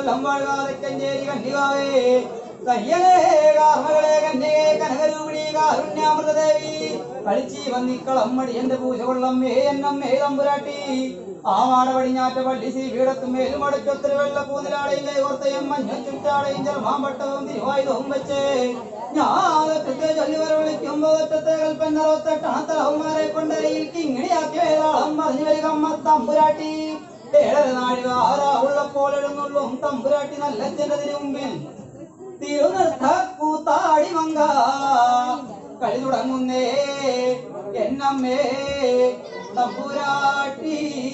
കൊല്ലം വാഴാതെ കഞ്ചേരി കന്യകാവേ കയ്യലേ കാർമകളെ കന്യകേ കനകരൂപിണി കാരുണ്യാമൃതദേവി കളിച്ചി വന്നിക്കളം മടി എന്റെ പൂജ കൊള്ളം മേ എണ്ണം മേ തമ്പുരാട്ടി ആ മാട പടിഞ്ഞാറ്റ പള്ളി സി വീടത്തും മേലും അടുക്കത്തിൽ വെള്ള പൂനിലാടയും കൈകോർത്തയും മഞ്ഞ ചുറ്റാടയും ചെറുമാമ്പട്ടവും തിരുവായുധവും വെച്ച് ഞാനത്തെ ചൊല്ലി വരെ വിളിക്കുമ്പോ ഒറ്റത്തെ കൽപ്പനറൊത്തട്ടണത്തലവന്മാരെ കൊണ്ടരയിൽ കിങ്ങിണിയാക്കി വേതാളം മറിഞ്ഞു വരിക അമ്മ തമ്പുരാട്ടി ഏഴര നാഴിക ആറാ ഉള്ളപ്പോൾ എഴുന്നുള്ളും തമ്പുരാട്ടി നല്ല ജനതിന് മുമ്പിൽ തിരുനൃത്ത കൂത്താടി മങ്ക കളി തുടങ്ങുന്നേ എന്നമ്മേ തമ്പുരാട്ടി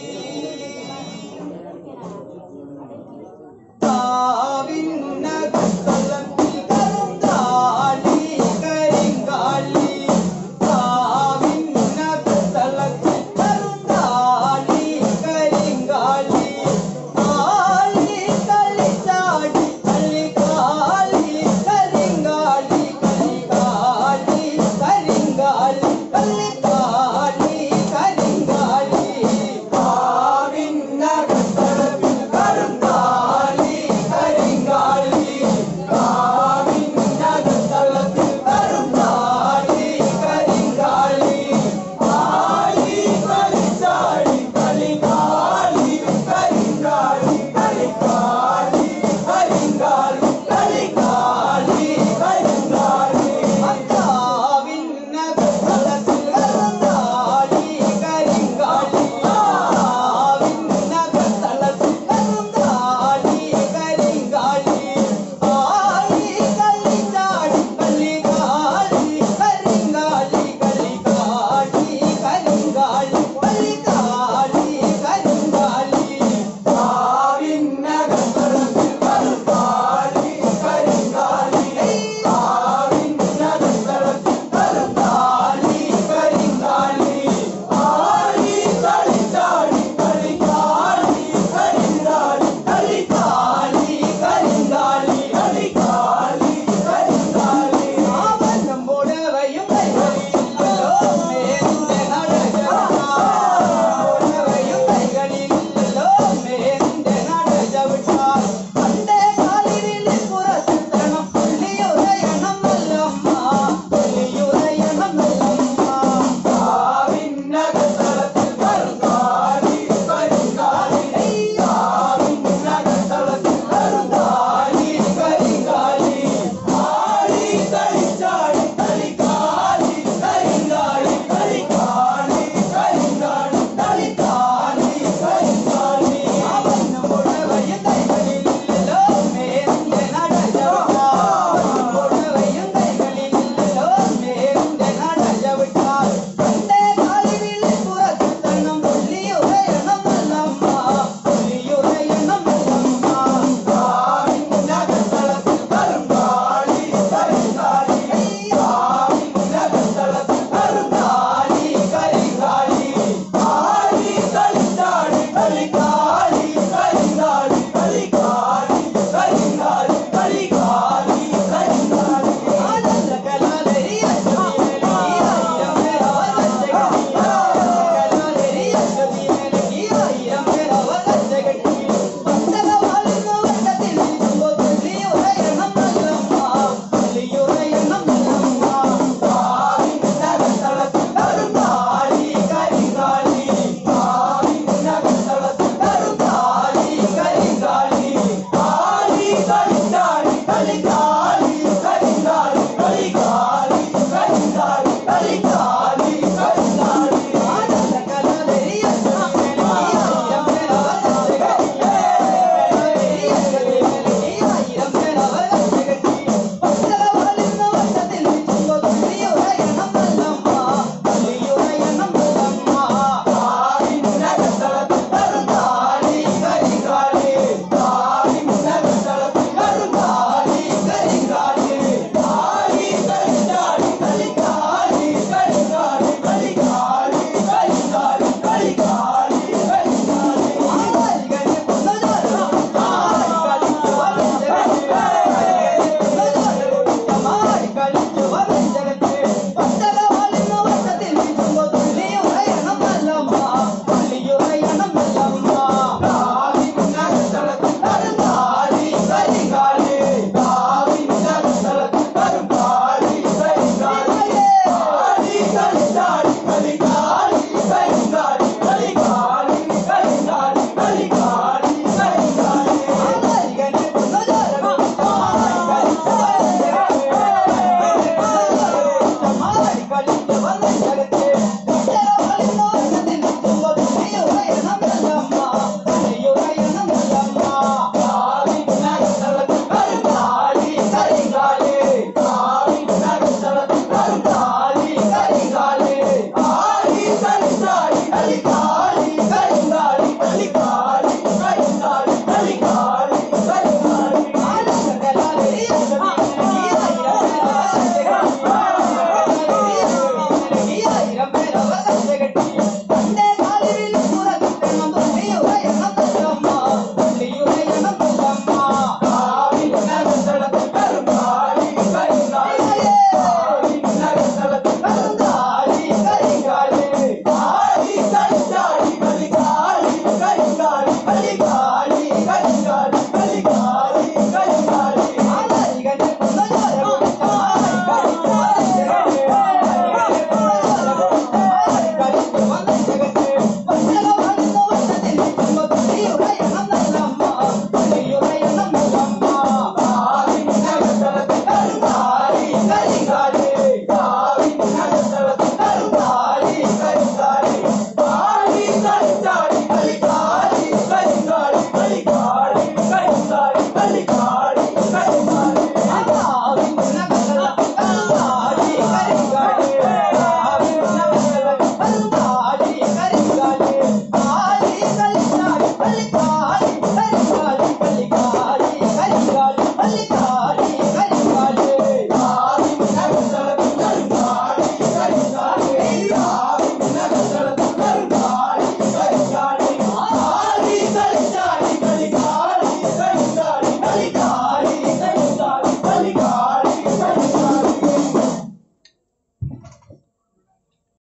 താവിന്നകത്തളത്തിൽ കറുങ്കാലി കരിങ്കാലി താവിന്നകത്തളത്തിൽ കറുങ്കാലി കരിങ്കാലി ആലി കളിച്ചാടി കളികാലി കരിങ്കാലി കളികാലി കരിങ്കാലി കളികാലി കരിങ്കാലി താവിന്നകത്തളത്തിൽ കറുങ്കാലി കരിങ്കാലി താവിന്നകത്തളത്തിൽ കറുങ്കാലി കരിങ്കാലി ആലി കളിച്ചാടി കളികാലി കരിങ്കാലി കളികാലി കരിങ്കാലി കളികാലി കരിങ്കാലി അത്താവിന്നകത്തളത്തിൽ കറുങ്കാലി കരിങ്കാലി ആവിന്നകത്തളത്തിൽ കറുങ്കാലി കരിങ്കാലി ആലി കളിച്ചാടി കളികാലി കരിങ്കാലി കളികാലി കരിങ്കാലി കളികാലി കരിങ്കാലി ആവിന്നകത്തളത്തിൽ കറുങ്കാലി കരിങ്കാലി ആവിന്നകത്തളത്തിൽ കറുങ്കാലി കരിങ്കാലി ആലി കളിച്ചാടി കളികാലി കരിങ്കാലി കളികാലി കരിങ്കാലി കളികാലി കരിങ്കാലി ആവനം പോടവയും കൈകളില്ലല്ലോ മേന്റെ നടജവട്ടാവയും കൈകളില്ലല്ലോ മേന്റെ നടജവട്ടാ പണ്ടേ കാലിരിൽ പുറത്തിട്ടണം പുള്ളിയുറയണം നല്ലമ്മ പുള്ളിയുറയണം നല്ലമ്മ ആവിന്നകത്തളത്തിൽ കറുങ്കാലി കരിങ്കാലി ആവിന്നകത്തളത്തിൽ കറുങ്കാലി കരിങ്കാലി ആലി കളിച്ചാടി കളിക്കാലി കരിങ്കാലി കളിക്കാലി കരിങ്കാലി കളിക്കാലി കരിങ്കാലി അവന് മുഴവയും കൈകളില്ലല്ലോ മേന്റെ നടജവട്ടാ മുഴവയും കൈകളില്ലല്ലോ മേന്റെ നടജവട്ടാ പണ്ടേ കാലിവിൽ പുറത്തിട്ടണം പുള്ളിയുറയണം നല്ലമ്മ പുള്ളിയുറയണം നല്ലമ്മ ആവിന്നകത്തളത്തിൽ കറുങ്കാലി കരിങ്കാലി ആവിന്നകത്തളത്തിൽ കറുങ്കാലി കരിങ്കാലി ആലി കളിച്ചാടി കളിക്കാലി കരിങ്കാലി കളിക്കാലി കരിങ്കാലി കളിക്കാലി കരിങ്കാലി ആനന്ദ കലാലരി അശ്വതി ആയിരം പേരവർ ലക്ഷകടി കലാലരി അശ്വതി ആയിരം പേരവർ ലക്ഷകടി പന്തല വാഴുന്ന വട്ടത്തിൽ നിൽക്കുമ്പോൾ പുള്ളിയുറയണം നല്ലമ്മ പുള്ളിയുറയണം നല്ലമ്മ ആവിന്നകത്തളത്തിൽ കറുങ്കാലി കരിങ്കാലി ആവിന്നകത്തളത്തിൽ കറുങ്കാലി കരിങ്കാലി ആലി കളിച്ചാടി കളിക്കാലി കരിങ്കാലി കളിക്കാലി കരിങ്കാലി കളിക്കാലി കരിങ്കാലി ആനന്ദ കലാലരി അശ്വതി ആയിരം പേരവർ ലക്ഷകടി ആയിരം പേരവർ ലക്ഷകടി പന്തല വാഴുന്ന വട്ടത്തിൽ നിൽക്കുമ്പോൾ പുള്ളിയുറയണം